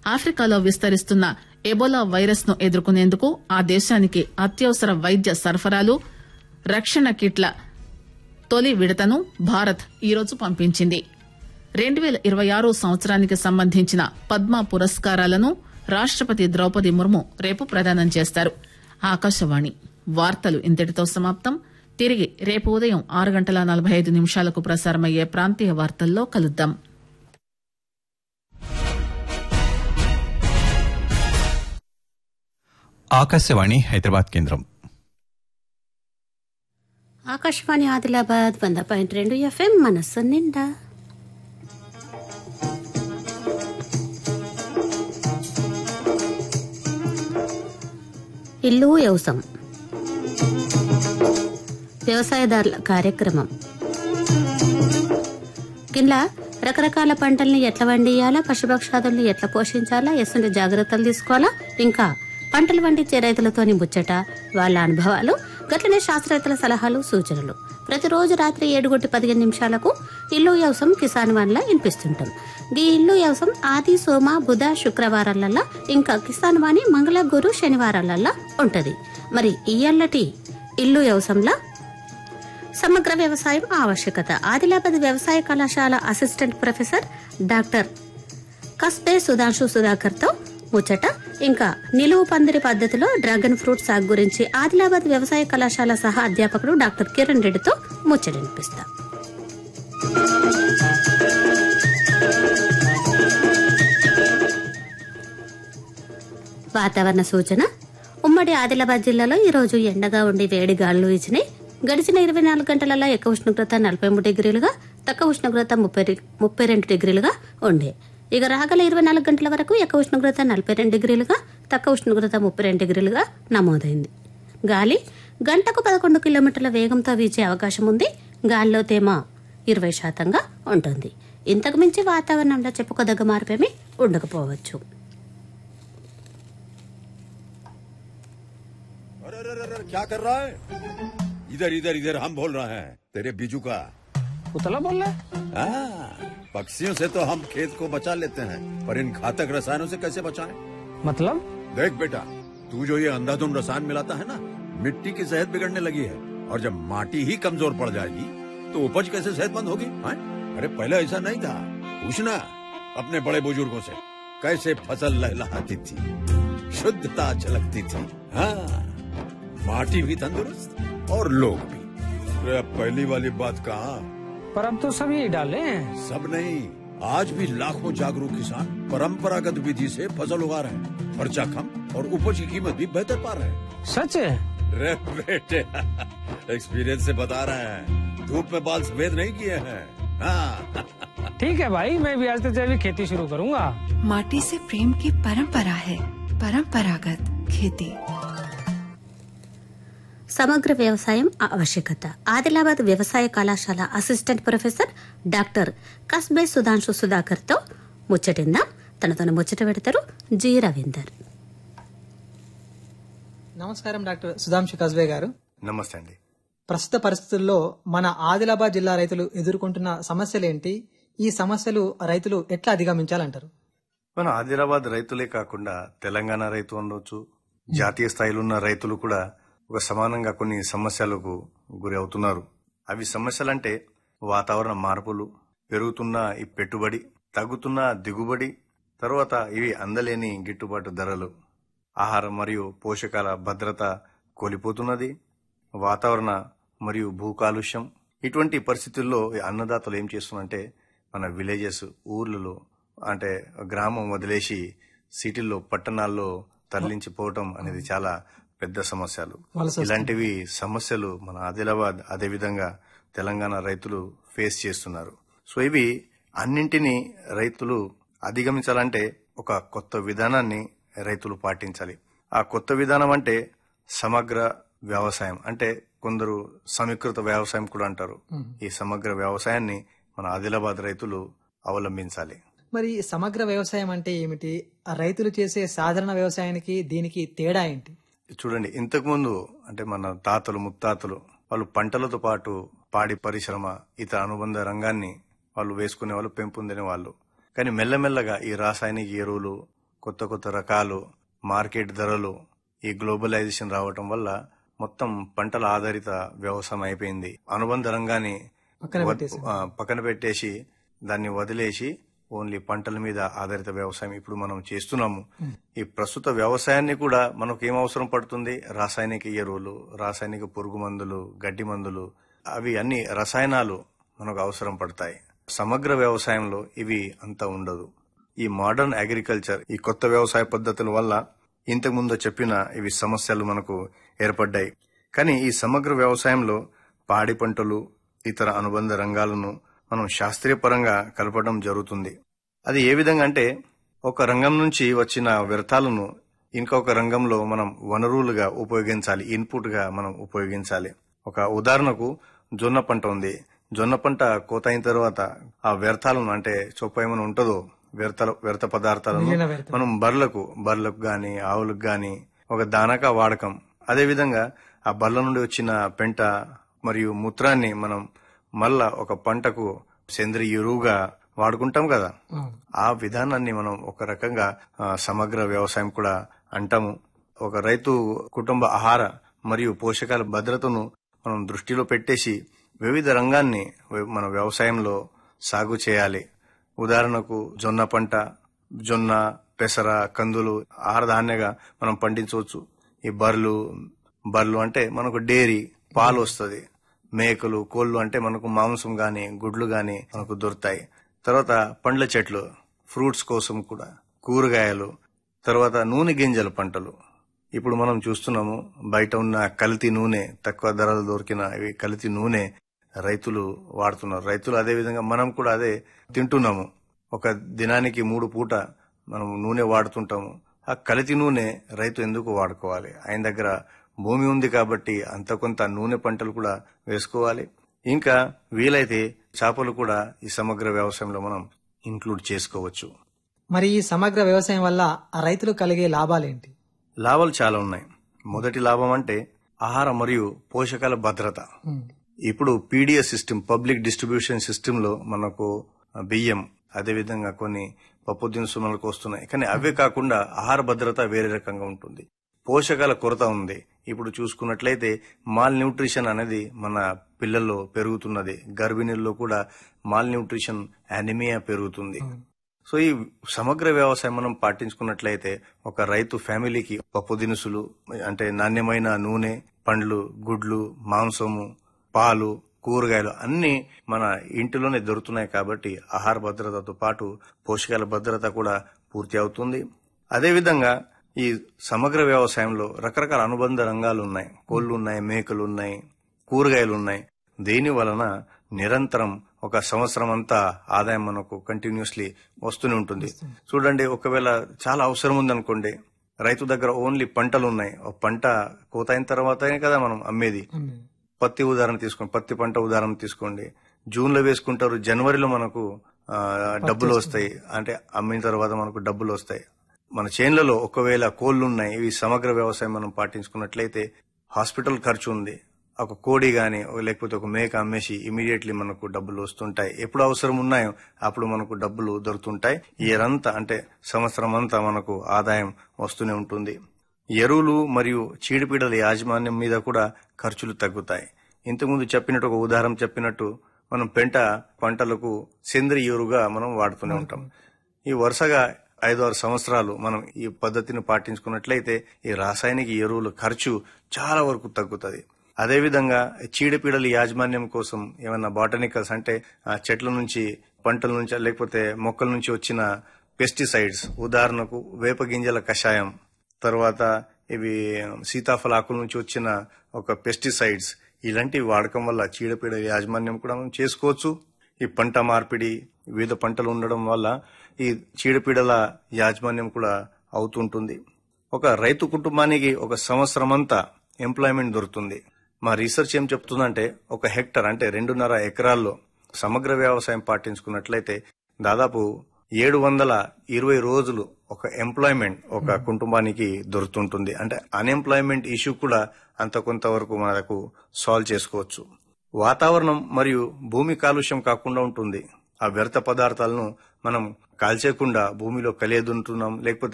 ఆఫ్రికాలో విస్తరిస్తున్న Ebola virus ను ఎదుర్కొనేందుకు ఆ దేశానికి అత్యవసర వైద్య సరఫరాలు రక్షణ కిట్ల తొలి విడతను భారత్ ఈరోజు పంపించింది రెండు పేల ఇరవై ఆరు సంవత్సరానికి సంబంధించిన పద్మ పురస్కారాలను రాష్టపతి ద్రౌపది ముర్ము రేపు ప్రదానం చేస్తారు ఆకాశవాణి వార్తలు ఇంతటితో సమాప్తం తిరిగి రేపు ఉదయం ఆరు గంటల నలభై ఐదు నిమిషాలకు ప్రసారమయ్యే ప్రాంతీయ వార్తల్లో కలుద్దాం ఆకాశవాణి హైదరాబాద్ కేంద్రం ఆకాశవాణి ఆదిలాబాద్ వంద పాయింట్ రెండు ఎఫ్ఎం మనస్సు నిండా ఇల్లు వ్యవసాయం వ్యవసాయదారుల కార్యక్రమం కింద రకరకాల పంటల్ని ఎట్లా వండియాలా పశుపక్షాదుల్ని ఎట్లా పోషించాలా ఎసుంటి జాగ్రత్తలు తీసుకోవాలా ఇంకా పంటలు పండించే రైతులతోని ముచ్చట వాళ్ళ అనుభవాలు గట్లనే శాస్త్రవేత్తల సలహాలు సూచనలు ప్రతిరోజు రాత్రి ఏడు గొట్టి పదిహేను నిమిషాలకు ఇల్లు వ్యవసాయం కిసాన్ వన్లా వినిపిస్తుంటాం ఈ ఇల్లు వ్యవసాయం ఆది సోమ బుధ శుక్రవారాలల్లా ఇంకా కిసాన్ వాణి మంగళ గురు శనివారాలల్లా ఉంటది మరి ఇయ్యల్లటి ఇల్లు వ్యవసాయంలా సమగ్ర వ్యవసాయం ఆవశ్యకత ఆదిలాబాద్ వ్యవసాయ కళాశాల assistant professor doctor Kasbe Sudhanshu Sudhakar తో ముచ్చట ఇంకా నిలువు పందిరి పద్ధతిలో డ్రాగన్ ఫ్రూట్ సాగు గురించి ఆదిలాబాద్ వ్యవసాయ కళాశాల సహా అధ్యాపకుడు డాక్టర్ కిరణ్ రెడ్డితో ముచ్చట వినిపిస్తా వాతావరణ సూచన ఉమ్మడి ఆదిలాబాద్ జిల్లాలో ఈ రోజు ఎండగా ఉండి వేడి గాలులు ఇచ్చినాయి గడిచిన ఇరవై నాలుగు గంటలలో ఎక్కువ ఉష్ణోగ్రత నలభై మూడు డిగ్రీలుగా తక్కువ ఉష్ణోగ్రత ముప్పై రి- ముప్పై రెండు డిగ్రీలుగా ఉండే ఇక రాగల ఇరవై నాలుగు గంటల వరకు ఎక్కువ ఉష్ణోగ్రత నలభై రెండు డిగ్రీలుగా తక్కువ ఉష్ణోగ్రత ముప్పై రెండు డిగ్రీలుగా నమోదైంది గాలి గంటకు పదకొండు కిలోమీటర్ల వేగంతో వీచే అవకాశం ఉంది గాలిలో తేమ ఇరవై శాతంగా ఉంటుంది ఇంతకు మించి వాతావరణంలో చెప్పుకోదగ్గ మార్పేమీ ఉండకపోవచ్చు अरे अरे अरे अरे, क्या कर रहा है इधर इधर इधर हम बोल रहे हैं तेरे बीजू का उतला बोल रहा है हाँ, पक्षियों से तो हम खेत को बचा लेते हैं पर इन घातक रसायनों से कैसे बचाएं? मतलब देख बेटा तू जो ये अंधाधुंध रसायन मिलाता है ना मिट्टी की सेहत बिगड़ने लगी है और जब माटी ही कमजोर पड़ जाएगी तो उपज कैसे सेहतमंद होगी हाँ? अरे पहले ऐसा नहीं था पूछना अपने बड़े बुजुर्गों से कैसे फसल लहलहाती थी शुद्धता झलकती थी हाँ माटी भी तंदुरुस्त और लोग भी अरे अब पहली वाली बात कहा पर अब तो सब यही डाले हैं सब नहीं आज भी लाखों जागरूक किसान परंपरागत विधि से फसल उगा रहे हैं खर्चा कम और उपज की कीमत भी बेहतर पा रहे हैं सच है रे बेटे एक्सपीरियंस से बता रहे हैं धूप में बाल सफेद नहीं किए हैं हाँ ठीक है भाई मैं भी आज से जैविक खेती शुरू करूंगा माटी से प्रेम की परंपरा है परंपरागत खेती సమగ్ర వ్యవసాయం ఆవశ్యకత ఆదిలాబాద్ వ్యవసాయ కళాశాల assistant professor doctor Kasbe Sudhanshu Sudhakar తో ముచ్చటిందాం తనతో ముచ్చట పెడతారు జి రవీందర్ నమస్కారం డాక్టర్ సుధాంశు కస్బే గారు నమస్తే అండి ప్రస్తుత పరిస్థితుల్లో మన ఆదిలాబాద్ జిల్లా రైతులు ఎదుర్కొంటున్న సమస్యలేంటి ఈ సమస్యలు రైతులు ఎట్లా అధిగమించాలంటారు మన ఆదిలాబాద్ రైతులే కాకుండా తెలంగాణ రైతు ఉండొచ్చు జాతీయ స్థాయిలో ఉన్న రైతులు కూడా ఒక సమానంగా కొన్ని సమస్యలకు గురి అవుతున్నారు అవి సమస్యలంటే వాతావరణ మార్పులు పెరుగుతున్న ఈ పెట్టుబడి తగ్గుతున్న దిగుబడి తర్వాత ఇవి అందలేని గిట్టుబాటు ధరలు ఆహారం మరియు పోషకాల భద్రత కోల్పోతున్నది వాతావరణ మరియు భూ కాలుష్యం ఇటువంటి పరిస్థితుల్లో ఈ అన్నదాతలు ఏం చేస్తున్నారంటే మన విలేజెస్ ఊర్లలో అంటే గ్రామం వదిలేసి సిటీల్లో పట్టణాల్లో తరలించిపోవటం అనేది చాలా పెద్ద సమస్యలు వలస వస్తుంది. ఇలాంటివి సమస్యలు మన ఆదిలాబాద్ అదే విధంగా తెలంగాణ రైతులు ఫేస్ చేస్తున్నారు సో ఇవి అన్నింటినీ రైతులు అధిగమించాలంటే ఒక కొత్త విధానాన్ని రైతులు పాటించాలి ఆ కొత్త విధానం అంటే సమగ్ర వ్యవసాయం అంటే కొందరు సమీకృత వ్యవసాయం కూడా అంటారు ఈ సమగ్ర వ్యవసాయాన్ని మన ఆదిలాబాద్ రైతులు అవలంబించాలి మరి సమగ్ర వ్యవసాయం అంటే ఏమిటి ఆ రైతులు చేసే సాధారణ వ్యవసాయానికి దీనికి తేడా ఏంటి చూడండి ఇంతకు ముందు అంటే మన తాతలు ముత్తాతలు వాళ్ళు పంటలతో పాటు పాడి పరిశ్రమ ఇతర అనుబంధ రంగాన్ని వాళ్ళు వేసుకునే వాళ్ళు పెంపొందిన వాళ్ళు కానీ మెల్లమెల్లగా ఈ రాసాయనిక ఎరువులు కొత్త కొత్త రకాలు మార్కెట్ ధరలు ఈ గ్లోబలైజేషన్ రావటం వల్ల మొత్తం పంటల ఆధారిత వ్యవసాయం అయిపోయింది అనుబంధ రంగాన్ని పక్కన వద్- పెట్టేసి. ఆ, పక్కన పెట్టేసి దాన్ని వదిలేసి ఓన్లీ పంటల మీద ఆధారిత వ్యవసాయం ఇప్పుడు మనం చేస్తున్నాము ఈ ప్రస్తుత వ్యవసాయాన్ని కూడా మనకు ఏం అవసరం పడుతుంది రాసాయనిక ఎరువులు రాసాయనిక పురుగు మందులు గడ్డి మందులు అవి అన్ని రసాయనాలు మనకు అవసరం పడతాయి సమగ్ర వ్యవసాయంలో ఇవి అంత ఉండదు ఈ మోడర్న్ అగ్రికల్చర్ ఈ కొత్త వ్యవసాయ పద్ధతుల వల్ల ఇంతకు ముందు చెప్పిన ఇవి సమస్యలు మనకు ఏర్పడ్డాయి కానీ ఈ సమగ్ర వ్యవసాయంలో పాడి పంటలు ఇతర అనుబంధ రంగాలను మనం శాస్త్రీయ పరంగా కలపడం జరుగుతుంది అది ఏ విధంగా అంటే ఒక రంగం నుంచి వచ్చిన వ్యర్థాలను ఇంకొక రంగంలో మనం వనరులుగా ఉపయోగించాలి ఇన్పుట్ గా మనం ఉపయోగించాలి ఒక ఉదాహరణకు జొన్న పంట ఉంది జొన్న పంట కోత అయిన తర్వాత ఆ వ్యర్థాలను అంటే చొప్ప ఏమైనా ఉంటుందో వ్యర్థ వ్యర్థ పదార్థాలను మిగిలిన వ్యర్థాలు. మనం బర్లకు బర్లకు గాని ఆవులకు గాని ఒక దానకా వాడకం అదే విధంగా ఆ బర్ల నుండి వచ్చిన పెంట మరియు మూత్రాన్ని మనం మళ్ళా ఒక పంటకు సేంద్రియ ఎరువుగా వాడుకుంటాం కదా అవును. ఆ విధానాన్ని మనం ఒక రకంగా ఆ, సమగ్ర వ్యవసాయం కూడా అంటాము ఒక రైతు కుటుంబ ఆహార మరియు పోషకాల భద్రతను మనం దృష్టిలో పెట్టేసి వివిధ రంగాన్ని వ్య- మన వ్యవసాయంలో సాగు చేయాలి ఉదాహరణకు జొన్న పంట జొన్న పెసర కందులు ఆహార ధాన్యగా మనం పండించవచ్చు ఈ బర్లు బర్లు అంటే మనకు డైరీ పాలు వస్తుంది మేకలు కోళ్ళు అంటే మనకు మాంసం గాని గుడ్లు గాని మనకు దొరుకుతాయి తర్వాత పండ్ల చెట్లు ఫ్రూట్స్ కోసం కూడా కూరగాయలు తర్వాత నూనె గింజల పంటలు ఇప్పుడు మనం చూస్తున్నాము బయట ఉన్న కల్తీ నూనె తక్కువ ధరలు దొరికిన ఇవి కల్తీ నూనె రైతులు వాడుతున్నారు రైతులు అదే విధంగా మనం కూడా అదే తింటున్నాము ఒక దినానికి మూడు పూట మనం నూనె వాడుతుంటాము ఆ కల్తీ నూనె రైతు ఎందుకు వాడుకోవాలి ఆయన దగ్గర భూమి ఉంది కాబట్టి అంత కొంత నూనె పంటలు కూడా వేసుకోవాలి ఇంకా వీలైతే చేపలు కూడా ఈ సమగ్ర వ్యవసాయంలో మనం ఇంక్లూడ్ చేసుకోవచ్చు మరి ఈ సమగ్ర వ్యవసాయం వల్ల ఆ రైతులు కలిగే లాభాలేంటి లాభాలు చాలా ఉన్నాయి మొదటి లాభం అంటే ఆహార మరియు పోషకాల భద్రత ఉమ్. ఇప్పుడు PDS system public distribution system లో మనకు బియ్యం అదేవిధంగా కొన్ని పప్పు దినుసులకు వస్తున్నాయి కానీ అవే కాకుండా ఆహార భద్రత వేరే రకంగా ఉంటుంది పోషకాల కొరత ఉంది ఇప్పుడు చూసుకున్నట్లయితే మాల్ న్యూట్రిషన్ అనేది మన పిల్లల్లో పెరుగుతున్నది గర్భిణీల్లో కూడా మాల్ న్యూట్రిషన్ అనిమియా పెరుగుతుంది సో ఈ సమగ్ర వ్యవసాయం మనం పాటించుకున్నట్లయితే ఒక రైతు ఫ్యామిలీకి పప్పు దినుసులు అంటే నాణ్యమైన నూనె పండ్లు గుడ్లు మాంసము పాలు కూరగాయలు అన్ని మన ఇంటిలోనే దొరుకుతున్నాయి కాబట్టి ఆహార భద్రతతో పాటు పోషకాల భద్రత కూడా పూర్తి అవుతుంది అదేవిధంగా ఈ సమగ్ర వ్యవసాయంలో రకరకాల అనుబంధ రంగాలు ఉన్నాయి కోళ్లు ఉన్నాయి మేకలు ఉన్నాయి కూరగాయలు ఉన్నాయి దీని వలన నిరంతరం ఒక సంవత్సరం అంతా ఆదాయం మనకు కంటిన్యూస్లీ వస్తూనే ఉంటుంది చూడండి ఒకవేళ చాలా అవసరం ఉందనుకోండి రైతు దగ్గర ఓన్లీ పంటలు ఉన్నాయి ఒక పంట కోత అయిన తర్వాతనే కదా మనం అమ్మేది ఉమ్. పత్తి ఉదాహరణ తీసుకోండి పత్తి పంట ఉదాహరణ తీసుకోండి జూన్ లో వేసుకుంటారు జనవరిలో మనకు ఆ, డబ్బులు వస్తాయి అంటే అమ్మిన తర్వాత మనకు డబ్బులు వస్తాయి మన చేన్లలో ఒకవేళ కోళ్లు ఉన్నాయి ఇవి సమగ్ర వ్యవసాయం మనం పాటించుకున్నట్లయితే హాస్పిటల్ ఖర్చు ఉంది ఒక కోడి గాని లేకపోతే ఒక మేక అమ్మేసి ఇమీడియట్లీ మనకు డబ్బులు వస్తుంటాయి ఎప్పుడు అవసరం ఉన్నాయో అప్పుడు మనకు డబ్బులు దొరుకుతుంటాయి ఇయరంతా అంటే సంవత్సరం అంతా మనకు ఆదాయం వస్తూనే ఉంటుంది ఎరువులు మరియు చీడిపీడల యాజమాన్యం మీద కూడా ఖర్చులు తగ్గుతాయి ఇంతకుముందు చెప్పినట్టు ఒక ఉదాహరణ చెప్పినట్టు మనం పెంట పంటలకు సేంద్రియ ఎరువుగా మనం వాడుతూనే ఉంటాం ఈ వరుసగా ఐదు ఆరు సంవత్సరాలు మనం ఈ పద్ధతిని పాటించుకున్నట్లయితే ఈ రాసాయనిక ఎరువుల ఖర్చు చాలా వరకు తగ్గుతుంది అదేవిధంగా చీడపీడల యాజమాన్యం కోసం ఏమైనా బాటనికల్స్ అంటే ఆ చెట్ల నుంచి పంటల నుంచి లేకపోతే మొక్కల నుంచి వచ్చిన పెస్టిసైడ్స్ ఉదాహరణకు వేప గింజల కషాయం తర్వాత ఇవి సీతాఫల ఆకుల నుంచి వచ్చిన ఒక పెస్టిసైడ్స్ ఇలాంటివి వాడకం వల్ల చీడపీడల యాజమాన్యం కూడా మనం చేసుకోవచ్చు ఈ పంట మార్పిడి వివిధ పంటలు ఉండడం వల్ల ఈ చీడపీడల యాజమాన్యం కూడా అవుతుంటుంది ఒక రైతు కుటుంబానికి ఒక సంవత్సరం అంతా ఎంప్లాయ్మెంట్ దొరుకుతుంది మా రీసెర్చ్ ఏం చెప్తుందంటే ఒక హెక్టర్ అంటే రెండున్నర ఎకరాల్లో సమగ్ర వ్యవసాయం పాటించుకున్నట్లయితే దాదాపు ఏడు వందల ఇరవై రోజులు ఒక ఎంప్లాయ్మెంట్ ఒక కుటుంబానికి దొరుకుతుంటుంది అంటే అన్ఎంప్లాయ్మెంట్ ఇష్యూ కూడా అంత కొంతవరకు మనకు సాల్వ్ చేసుకోవచ్చు వాతావరణం మరియు భూమి కాలుష్యం కాకుండా ఉంటుంది ఆ వ్యర్థ పదార్థాలను మనం కాల్చేయకుండా భూమిలో కలియదుంటున్నాం లేకపోతే